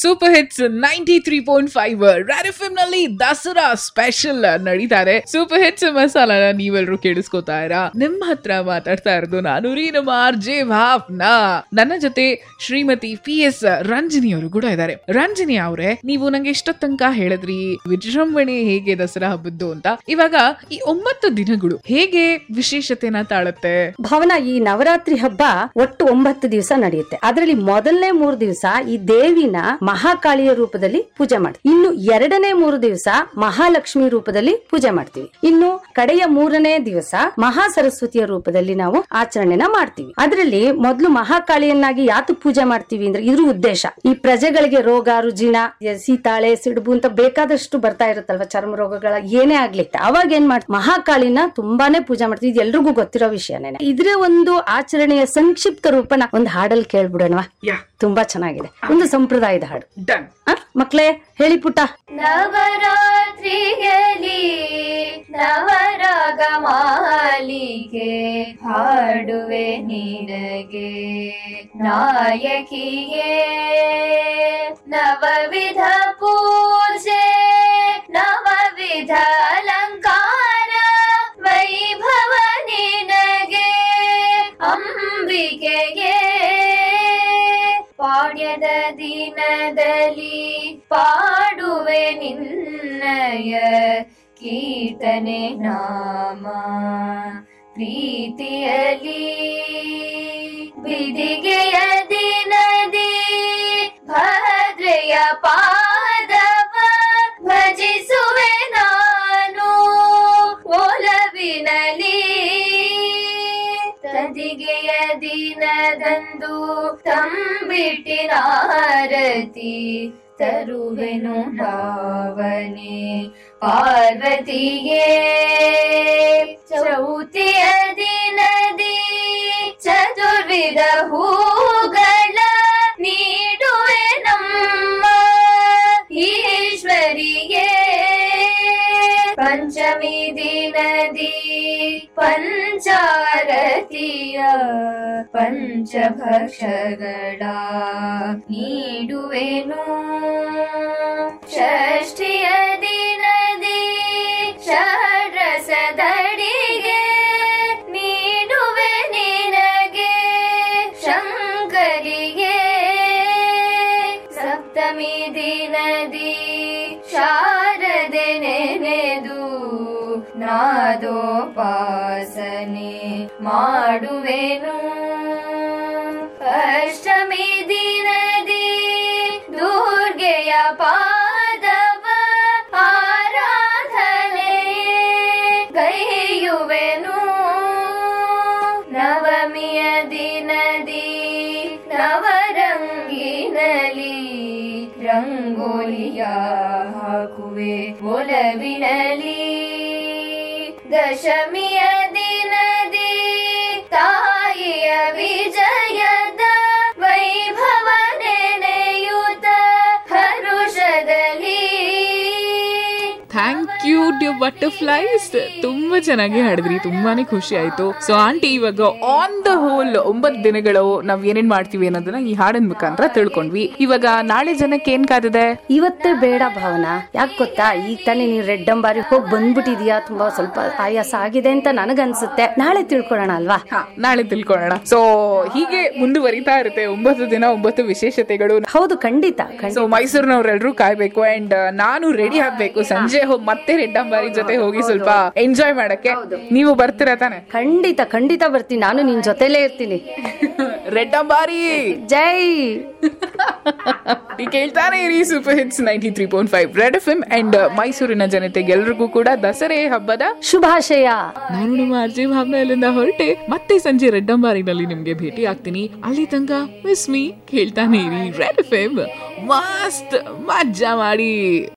super hits ninety three point five ರ್ಯಾರಿಫಿಮ್ ನಲ್ಲಿ Dasara special ನಡೀತಾರೆ ಸೂಪರ್ ಹಿಟ್ಸ್ ಮಸಾಲಾನ ನೀವೆಲ್ಲರೂ ಕೇಳಿಸ್ಕೊತಾ ಇರಾ ನಿಮ್ಮ ಹತ್ರ ಮಾತಾಡ್ತಾ ಇರೋದು ನಾನು ರೀ ನಮ್ಮ ಆರ್ ಜೆ ಭಾವ್ನಾ ನನ್ನ ಜೊತೆ ಶ್ರೀಮತಿ ಪಿ ಎಸ್ ರಂಜನಿ ಅವರು ಕೂಡ ಇದ್ದಾರೆ ರಂಜನಿ ಅವರೇ ನೀವು ನಂಗೆ ಇಷ್ಟ ತನಕ ಹೇಳಿದ್ರಿ ವಿಜೃಂಭಣೆ ಹೇಗೆ ದಸರಾ ಹಬ್ಬದ್ದು ಅಂತ ಇವಾಗ ಈ ಒಂಬತ್ತು ದಿನಗಳು ಹೇಗೆ ವಿಶೇಷತೆನ ತಾಳುತ್ತೆ ಭಾವನಾ ಈ ನವರಾತ್ರಿ ಹಬ್ಬ ಒಟ್ಟು ಒಂಬತ್ತು ದಿವಸ ನಡೆಯುತ್ತೆ ಅದರಲ್ಲಿ ಮೊದಲನೇ ಮೂರು ದಿವಸ ಈ ದೇವಿನ ಮಹಾಕಾಳಿಯ ರೂಪದಲ್ಲಿ ಪೂಜೆ ಮಾಡ್ತೀವಿ ಇನ್ನು ಎರಡನೇ ಮೂರು ದಿವಸ ಮಹಾಲಕ್ಷ್ಮಿ ರೂಪದಲ್ಲಿ ಪೂಜೆ ಮಾಡ್ತೀವಿ ಇನ್ನು ಕಡೆಯ ಮೂರನೇ ದಿವಸ ಮಹಾ ಸರಸ್ವತಿಯ ರೂಪದಲ್ಲಿ ನಾವು ಆಚರಣೆನ ಮಾಡ್ತೀವಿ ಅದರಲ್ಲಿ ಮೊದಲು ಮಹಾಕಾಳಿಯನ್ನಾಗಿ ಯಾತು ಪೂಜೆ ಮಾಡ್ತೀವಿ ಅಂದ್ರೆ ಇದ್ರ ಉದ್ದೇಶ ಈ ಪ್ರಜೆಗಳಿಗೆ ರೋಗ ರುಜಿನ ಸೀತಾಳೆ ಸಿಡುಬು ಅಂತ ಬೇಕಾದಷ್ಟು ಬರ್ತಾ ಇರುತ್ತಲ್ವ ಚರ್ಮ ರೋಗಗಳ ಏನೇ ಆಗ್ಲಿ ಅವಾಗ ಏನ್ ಮಾಡ್ತೀವಿ ಮಹಾಕಾಳಿನ ತುಂಬಾನೇ ಪೂಜೆ ಮಾಡ್ತೀವಿ ಇದು ಎಲ್ರಿಗೂ ಗೊತ್ತಿರೋ ವಿಷಯನೇ ಇದ್ರ ಒಂದು ಆಚರಣೆಯ ಸಂಕ್ಷಿಪ್ತ ರೂಪನ ಒಂದು ಹಾಡಲ್ಲಿ ಕೇಳ್ಬಿಡೋಣವಾ ಯಾ ತುಂಬಾ ಚೆನ್ನಾಗಿದೆ ಒಂದು ಸಂಪ್ರದಾಯದ ಹಾಡು ಡನ್ ಆ, ಮಕ್ಳೇ ಹೇಳಿ ಪುಟ್ಟ ನವರಾತ್ರಿಯಲ್ಲಿ ನವರಾಗ ಮಾಲಿಗೆ ಹಾಡುವೆ ನಿನಗೆ ನಾಯಕಿಯೇ ನವವಿಧ ಪೂಜೆ ನವವಿಧ ಅಲಂಕಾರ ವೈಭವ ನಿನಗೆ ಅಂಬಿಕೆಗೆ ಪಾಡ್ಯದ ದಿನದಲ್ಲಿ ಪಾಡುವೆ ನಿನ್ನಯ ಕೀರ್ತನೆ ನಾಮ ಪ್ರೀತಿಯಲಿ ಬಿದಿಗೆಯ ದಿನದಿ ಭದ್ರೆಯ ಪಾದವ ಭಜಿಸುವೆ ನಾನು ಒಲವಿನಲಿ ತದಿಗೆಯ ದಿನದಂದು ತಂಬಿಟ್ಟಿನಾರತಿ ತರುವೆನು ನಾವನೆ ಪಾರ್ವತಿಯೇ ಚೌತಿಯ ದಿನದಿ ಚತುರ್ವಿಧ ಹೂಗಳ ನೀಡುವೆ ನಮ್ಮ ಈಶ್ವರಿಗೆ ಪಂಚಮಿ ದಿನದಿ ಪಂಚಾರತಿಯ ಪಂಚಭಕ್ಷಗಳ ನೀಡುವೆನು ಷಷ್ಠಿಯ ದಿನದಿ ಷಡ್ರಸದಡಿಗೆ ನೀಡುವೆ ನಿನಗೆ ಶಂಕರಿಗೆ ಸಪ್ತಮಿ ದಿನದಿ ಶಾರದೆ ನೆನೆದು ನಾದೋಪಾಸನೆ ಮಾಡುವೆನು ಅಷ್ಟಮಿ ದಿನದಿ ದುರ್ಗೆಯ ಪಾದವ ಆರಾಧನೆ ಗೈಯುವೆನು ನವಮಿಯ ದಿನದಿ ನವರಂಗಿನಲಿ ರಂಗೋಲಿಯ ಹಾಕುವೆ ಒಲವಿನಲಿ ದಶಮಿಯ ದಿನದಿ ತಾಯಿಯ ವಿಜಯದ ವೈಭವ ನೆನೆಯುತ್ತ ಹರುಷದಲ್ಲಿ ಥ್ಯಾಂಕ್ ಯು ಡ್ಯೂ ಬಟರ್ಫ್ಲೈಸ್ ತುಂಬಾ ಚೆನ್ನಾಗಿ ಹಾಡಿದ್ರಿ ತುಂಬಾನೇ ಖುಷಿ ಆಯ್ತು ಸೊ ಆಂಟಿ ಇವಾಗ ಆನ್ ದ ಹೋಲ್ ಒಂಬತ್ತು ದಿನಗಳು ನಾವ್ ಏನೇನ್ ಮಾಡ್ತೀವಿ ಅನ್ನೋದನ್ನ ಈ ಹಾಡಿನ ಮುಖಾಂತರ ತಿಳ್ಕೊಂಡ್ವಿ ಇವಾಗ ನಾಳೆ ಜನಕ್ಕೆ ಏನ್ ಕಾದಿದೆ ಇವತ್ತೇ ಬೇಡ ಭಾವನಾ ಯಾಕೆ ಗೊತ್ತಾ ಈಗ ತಾನೇ ನೀನ್ ರೆಡ್ ಅಂಬಾರಿ ಹೋಗಿ ಬಂದ್ಬಿಟ್ಟಿದ್ಯಾ ತುಂಬಾ ಸ್ವಲ್ಪ ಆಯಾಸ ಆಗಿದೆ ಅಂತ ನನಗನ್ಸುತ್ತೆ ನಾಳೆ ತಿಳ್ಕೊಳ್ಳೋಣ ಅಲ್ವಾ ನಾಳೆ ತಿಳ್ಕೊಳ್ಳೋಣ ಸೊ ಹೀಗೆ ಮುಂದುವರಿತಾ ಇರುತ್ತೆ ಒಂಬತ್ತು ದಿನ ಒಂಬತ್ತು ವಿಶೇಷತೆಗಳು ಹೌದು ಖಂಡಿತ ಖಂಡಿತ ಸೊ ಮೈಸೂರಿನವರೆಲ್ಲರೂ ಕಾಯ್ಬೇಕು ಅಂಡ್ ನಾನು ರೆಡಿ ಆಗ್ಬೇಕು ಸಂಜೆ ಹೋಗಿ ಮತ್ತೆ ರೆಡ್ಡಂಬಾರಿ ಜೊತೆ ಹೋಗಿ ಸ್ವಲ್ಪ ಎಂಜಾಯ್ ಮಾಡಕ್ಕೆ ನೀವು ಬರ್ತೀರಾ ತಾನೆ ಖಂಡಿತ ಖಂಡಿತ ಬರ್ತೀನಿ ನಾನು ನಿನ್ ಜೊತೆಲೇ ಇರ್ತೀನಿ ರೆಡ್ಡಂಬಾರಿ ಜೈ ಈ ಕೇಳ್ತಾನೆ ಇರಿ super hits ninety three point five red F M and ಮೈಸೂರಿನ ಜನತೆಗೆ ಎಲ್ರಿಗೂ ಕೂಡ ದಸರೆ ಹಬ್ಬದ ಶುಭಾಶಯ ನಾನು ನಿಮ್ಮ ಅರ್ಜಿ ಭಾವನೆ ಅಲ್ಲಿಂದ ಹೊರಟೆ ಮತ್ತೆ ಸಂಜೆ ರೆಡ್ಡಂಬಾರಿನಲ್ಲಿ ನಿಮ್ಗೆ ಭೇಟಿ ಆಗ್ತೀನಿ ಅಲ್ಲಿ ತನಕ ಮಿಸ್ ಮೀ ಕೇಳ್ತಾನೆ ಇರಿ ರೆಡ್ ಎಫ್ ಎಂ ಮಸ್ತ್ ಮಜ್ಜಾ ಮಾಡಿ